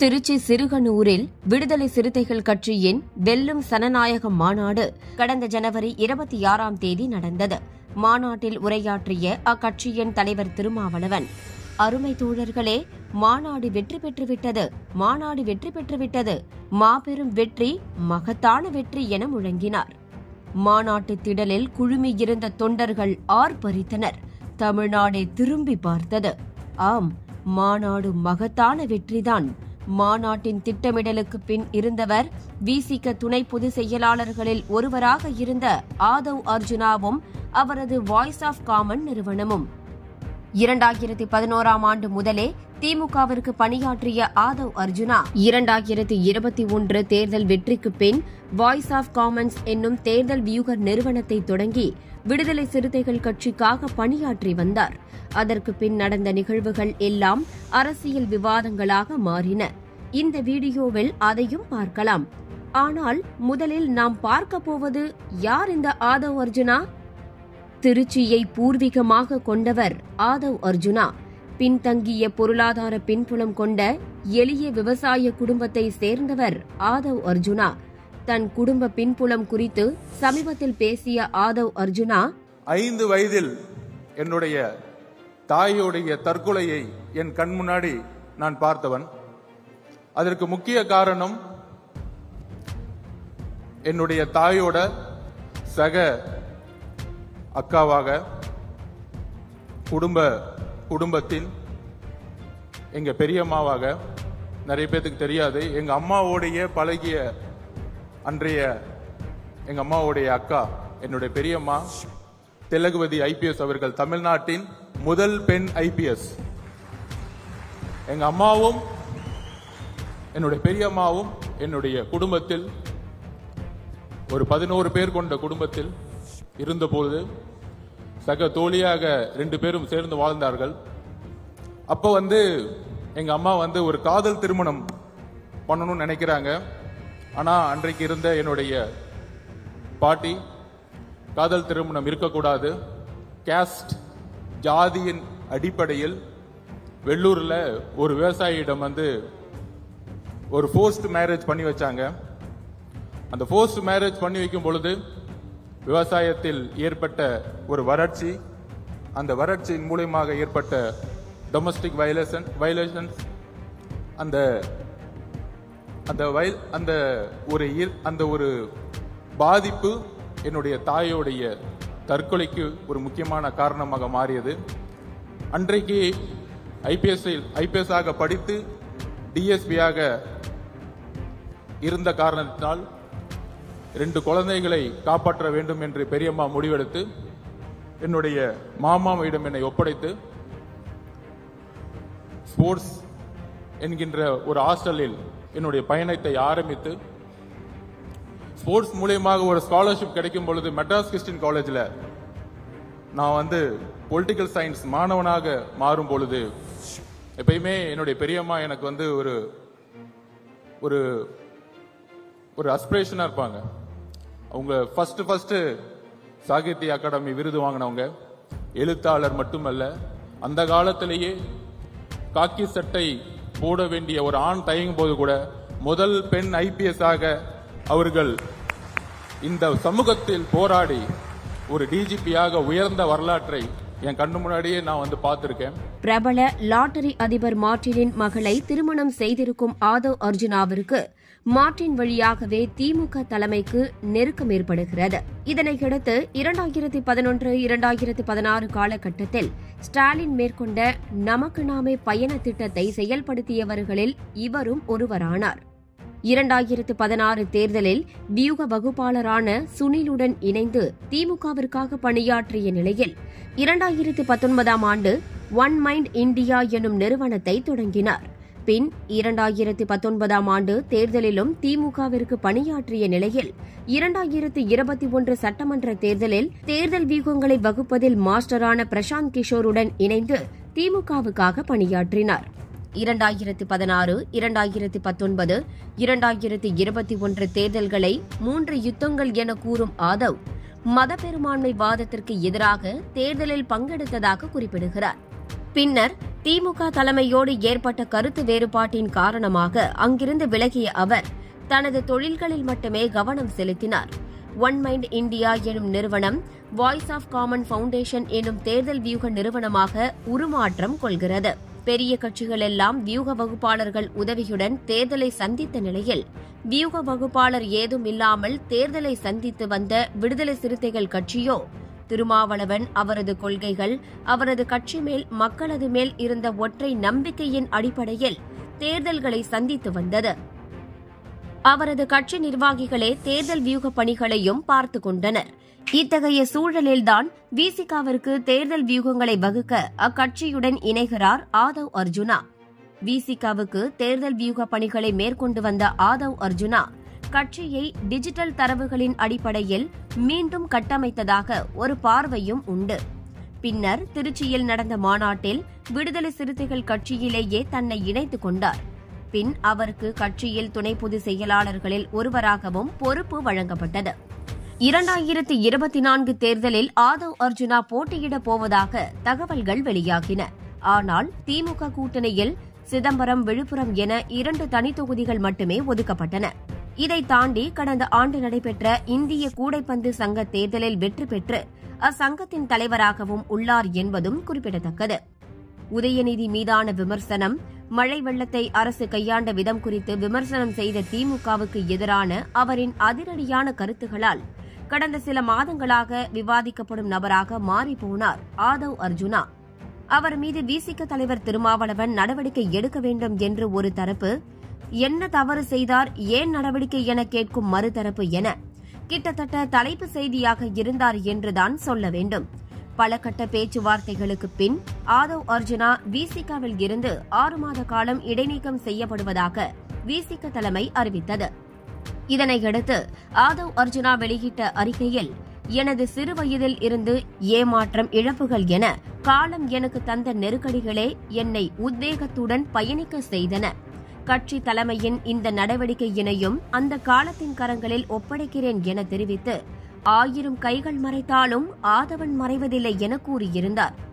திருச்சி சிறுகனூரில் விடுதலை சிறுத்தைகள் கட்சியின் வெல்லும் சனநாயக மாநாடு கடந்த ஜனவரி இருபத்தி ஆறாம் தேதி நடந்தது மாநாட்டில் உரையாற்றிய அக்கட்சியின் தலைவர் திருமாவளவன் அருமை தோழர்களே மாநாடு வெற்றி பெற்றுவிட்டது மாநாடு வெற்றி பெற்றுவிட்டது மாபெரும் வெற்றி மகத்தான வெற்றி என முழங்கினார் மாநாட்டு திடலில் குழுமியிருந்த தொண்டர்கள் ஆர்ப்பரித்தனர் தமிழ்நாடே திரும்பி பார்த்தது ஆம் மாநாடு மகத்தான வெற்றிதான் மாநாட்டின் திட்டமிடலுக்கு பின் இருந்தவர் விசிக துணை பொதுச் செயலாளர்களில் ஒருவராக இருந்த ஆதவ் அர்ஜுனாவும் அவரது வாய்ஸ் ஆஃப் காமன் நிறுவனமும் இரண்டாயிரத்தி பதினோராம் ஆண்டு முதலே திமுகவிற்கு பணியாற்றிய ஆதவ் அர்ஜுனா இரண்டாயிரத்தி இருபத்தி ஒன்று தேர்தல் வெற்றிக்கு பின் வாய்ஸ் ஆஃப் காமன்ஸ் என்னும் தேர்தல் வியூக நிறுவனத்தை தொடங்கி விடுதலை சிறுத்தைகள் கட்சிக்காக பணியாற்றி வந்தார் அதற்கு பின் நடந்த நிகழ்வுகள் எல்லாம் அரசியல் விவாதங்களாக மாறின இந்த வீடியோவில் அதையும் பார்க்கலாம் ஆனால் முதலில் நாம் பார்க்க போவது யார் இந்த ஆதவ் அர்ஜுனா திருச்சியை பூர்வீகமாக கொண்டவர் ஆதவ் அர்ஜுனா பின்தங்கிய பொருளாதார பின்புலம் கொண்ட எளிய விவசாய குடும்பத்தை சேர்ந்தவர் ஆதவ் அர்ஜுனா தன் குடும்ப பின்புலம் குறித்து சமீபத்தில் பேசிய ஆதவ் அர்ஜுனா ஐந்து வயதில் என்னுடைய தாயோடைய தற்கொலையை என் கண் முன்னாடி நான் பார்த்தவன் அதற்கு முக்கிய காரணம் என்னுடைய தாயோட சக அக்காவாக குடும்ப குடும்பத்தின் எங்க பெரியம்மாவாக நிறைய பேத்துக்கு தெரியாது எங்க அம்மாவோடைய பழகிய அன்றைய எங்க அம்மாவுடைய அக்கா என்னுடைய பெரியம்மா திலகுவதி ஐபிஎஸ் அவர்கள் தமிழ்நாட்டின் முதல் பெண் ஐபிஎஸ் எங்க அம்மாவும் என்னுடைய பெரியம்மாவும் என்னுடைய குடும்பத்தில் ஒரு பதினோரு பேர் கொண்ட குடும்பத்தில் இருந்தபோது சக தோழியாக ரெண்டு பேரும் சேர்ந்து வாழ்ந்தார்கள் அப்ப வந்து எங்க அம்மா வந்து ஒரு காதல் திருமணம் பண்ணணும்னு நினைக்கிறாங்க ஆனா அன்றைக்கு இருந்த என்னுடைய பாட்டி காதல் திருமணம் இருக்கக்கூடாது கேஸ்ட் ஜாதியின் அடிப்படையில் வெள்ளூர்ல ஒரு விவசாயியிடம் வந்து ஒரு ஃபோர்ஸ்ட் மேரேஜ் பண்ணி வச்சாங்க அந்த ஃபோர்ஸ்ட் மேரேஜ் பண்ணி வைக்கும் பொழுது விவசாயத்தில் ஏற்பட்ட ஒரு வறட்சி அந்த வறட்சியின் மூலியமாக ஏற்பட்ட டொமஸ்டிக் வயலேஷன் வயலேஷன்ஸ் அந்த அந்த வயல் அந்த ஒரு ஈர்- அந்த ஒரு பாதிப்பு என்னுடைய தாயோடைய தற்கொலைக்கு ஒரு முக்கியமான காரணமாக மாறியது அன்றைக்கு ஐபிஎஸ் ஐபிஎஸ் ஆக படித்து டிஎஸ்பியாக இருந்த காரணத்தினால் ரெண்டு குழந்தைகளை காப்பாற்ற வேண்டும் என்று பெரியம்மா முடிவெடுத்து என்னுடைய மாமாவிடம் என்னை ஒப்படைத்து ஸ்போர்ட்ஸ் என்கின்ற ஒரு ஹாஸ்டலில் என்னுடைய பயணத்தை ஆரம்பித்து ஸ்போர்ட்ஸ் மூலியமாக ஒரு ஸ்காலர்ஷிப் கிடைக்கும் பொழுது மெட்ராஸ் கிறிஸ்டின் காலேஜில் நான் வந்து பொலிட்டிக்கல் சயின்ஸ் மாணவனாக மாறும் பொழுது எப்பயுமே என்னுடைய பெரியம்மா எனக்கு வந்து ஒரு ஒரு ஒரு அஸ்பிரேஷனா இருப்பாங்க அவங்க ஃபர்ஸ்ட் ஃபர்ஸ்ட் சாகித்ய அகாடமி விருது வாங்கினவங்க எழுத்தாளர் மட்டுமல்ல அந்த காலத்திலேயே காக்கி சட்டை போட வேண்டிய ஒரு ஆண் தயங்கும் போது கூட முதல் பெண் ஐபிஎஸ் ஆக அவர்கள் இந்த சமூகத்தில் போராடி ஒரு டிஜிபியாக உயர்ந்த வரலாற்றை என் கண்ணு முன்னாடியே நான் வந்து பார்த்திருக்கேன் பிரபல லாட்டரி அதிபர் மார்டினின் மகளை திருமணம் செய்திருக்கும் ஆதவ் அர்ஜுனாவிற்கு மார்டின் வழியாகவே திமுக தலைமைக்கு நெருக்கம் ஏற்படுகிறது இதனையடுத்து இரண்டாயிரத்தி பதினொன்று இரண்டாயிரத்தி பதினாறு காலகட்டத்தில் ஸ்டாலின் மேற்கொண்ட நமக்கு நாமே பயண திட்டத்தை செயல்படுத்தியவர்களில் இவரும் ஒருவரானார் இரண்டாயிரத்து பதினாறு தேர்தலில் வியூக வகுப்பாளரான சுனிலுடன் இணைந்து திமுகவிற்காக பணியாற்றிய நிலையில் இரண்டாயிரத்து பத்தொன்பதாம் ஆண்டு ஒன் மைண்ட் இந்தியா எனும் நிறுவனத்தை தொடங்கினார் பின் இரண்டாயிரத்து பத்தொன்பதாம் ஆண்டு தேர்தலிலும் திமுகவிற்கு பணியாற்றிய நிலையில் இரண்டாயிரத்து இருபத்தி ஒன்று சட்டமன்ற தேர்தலில் தேர்தல் வியூகங்களை வகுப்பதில் மாஸ்டரான பிரசாந்த் கிஷோருடன் இணைந்து திமுகவுக்காக பணியாற்றினார் இரண்டாயிரத்து பதினாறு இரண்டாயிரத்து பத்தொன்பது இரண்டாயிரத்து இருபத்தி ஒன்று தேர்தல்களை மூன்று யுத்தங்கள் என கூறும் ஆதவ் மதப்பெரும்பான்மை வாதத்திற்கு எதிராக தேர்தலில் பங்கெடுத்ததாக குறிப்பிடுகிறார் பின்னர் திமுக தலைமையோடு ஏற்பட்ட கருத்து வேறுபாட்டின் காரணமாக அங்கிருந்து விலகிய அவர் தனது தொழில்களில் மட்டுமே கவனம் செலுத்தினார் ஒன் மைண்ட் இந்தியா எனும் நிறுவனம் வாய்ஸ் ஆஃப் காமன் ஃபவுண்டேஷன் எனும் தேர்தல் வியூக நிறுவனமாக உருமாற்றம் கொள்கிறது பெரிய கட்சிகள் எல்லாம் வியூக வகுப்பாளர்கள் உதவியுடன் தேர்தலை சந்தித்த நிலையில் வியூக வகுப்பாளர் ஏதும் இல்லாமல் தேர்தலை சந்தித்து வந்த விடுதலை சிறுத்தைகள் கட்சியோ திருமாவளவன் அவரது கொள்கைகள் அவரது கட்சி மேல் மக்களது மேல் இருந்த ஒற்றை நம்பிக்கையின் அடிப்படையில் தேர்தல்களை சந்தித்து வந்தது அவரது கட்சி நிர்வாகிகளே தேர்தல் வியூக பணிகளையும் பார்த்து கொண்டனர் இத்தகைய சூழலில்தான் விசிகாவிற்கு தேர்தல் வியூகங்களை வகுக்க அக்கட்சியுடன் இணைகிறார் ஆதவ் அர்ஜுனா விசிகாவுக்கு தேர்தல் வியூக பணிகளை மேற்கொண்டு வந்த ஆதவ் அர்ஜுனா கட்சியை டிஜிட்டல் தரவுகளின் அடிப்படையில் மீண்டும் கட்டமைத்ததாக ஒரு பார்வையும் உண்டு பின்னர் திருச்சியில் நடந்த மாநாட்டில் விடுதலை சிறுத்தைகள் கட்சியிலேயே தன்னை இணைத்துக் கொண்டார் பின் அவருக்கு கட்சியில் துணை பொதுச் செயலாளர்களில் ஒருவராகவும் பொறுப்பு வழங்கப்பட்டது இரண்டாயிரத்தி இருபத்தி நான்கு தேர்தலில் ஆதவ் அர்ஜுனா போட்டியிடப் போவதாக தகவல்கள் வெளியாகின ஆனால் திமுக கூட்டணியில் சிதம்பரம் விழுப்புரம் என இரண்டு தனித்தொகுதிகள் மட்டுமே ஒதுக்கப்பட்டன இதை தாண்டி கடந்த ஆண்டு நடைபெற்ற இந்திய கூடைப்பந்து சங்க தேர்தலில் வெற்றி பெற்று அச்சங்கத்தின் தலைவராகவும் உள்ளார் என்பதும் குறிப்பிடத்தக்கது உதயநிதி மீதான விமர்சனம் மழை வெள்ளத்தை அரசு கையாண்ட விதம் குறித்து விமர்சனம் செய்த திமுகவுக்கு எதிரான அவரின் அதிரடியான கருத்துகளால் கடந்த சில மாதங்களாக விவாதிக்கப்படும் நபராக மாறிப்போனார் ஆதவ் அர்ஜுனா அவர் மீது விசிக தலைவர் திருமாவளவன் நடவடிக்கை எடுக்க வேண்டும் என்று ஒரு தரப்பு என்ன தவறு செய்தார் ஏன் நடவடிக்கை என கேட்கும் மறுதரப்பு என கிட்டத்தட்ட தலைப்பு செய்தியாக இருந்தார் என்றுதான் சொல்ல வேண்டும் பல கட்ட பேச்சுவார்த்தைகளுக்கு பின் ஆதவ் அர்ஜுனா விசிகாவில் இருந்து ஆறு மாத காலம் இடைநீக்கம் செய்யப்படுவதாக விசிக தலைமை அறிவித்தது இதனையடுத்து ஆதவ் அர்ஜுனா வெளியிட்ட அறிக்கையில் எனது சிறு வயதில் இருந்து ஏமாற்றம் இழப்புகள் என காலம் எனக்கு தந்த நெருக்கடிகளே என்னை உத்வேகத்துடன் பயணிக்க செய்தன கட்சி தலைமையின் இந்த நடவடிக்கையினையும் அந்த காலத்தின் கரங்களில் ஒப்படைக்கிறேன் என தெரிவித்து ஆயிரம் கைகள் மறைத்தாலும் ஆதவன் மறைவதில்லை என கூறியிருந்தார்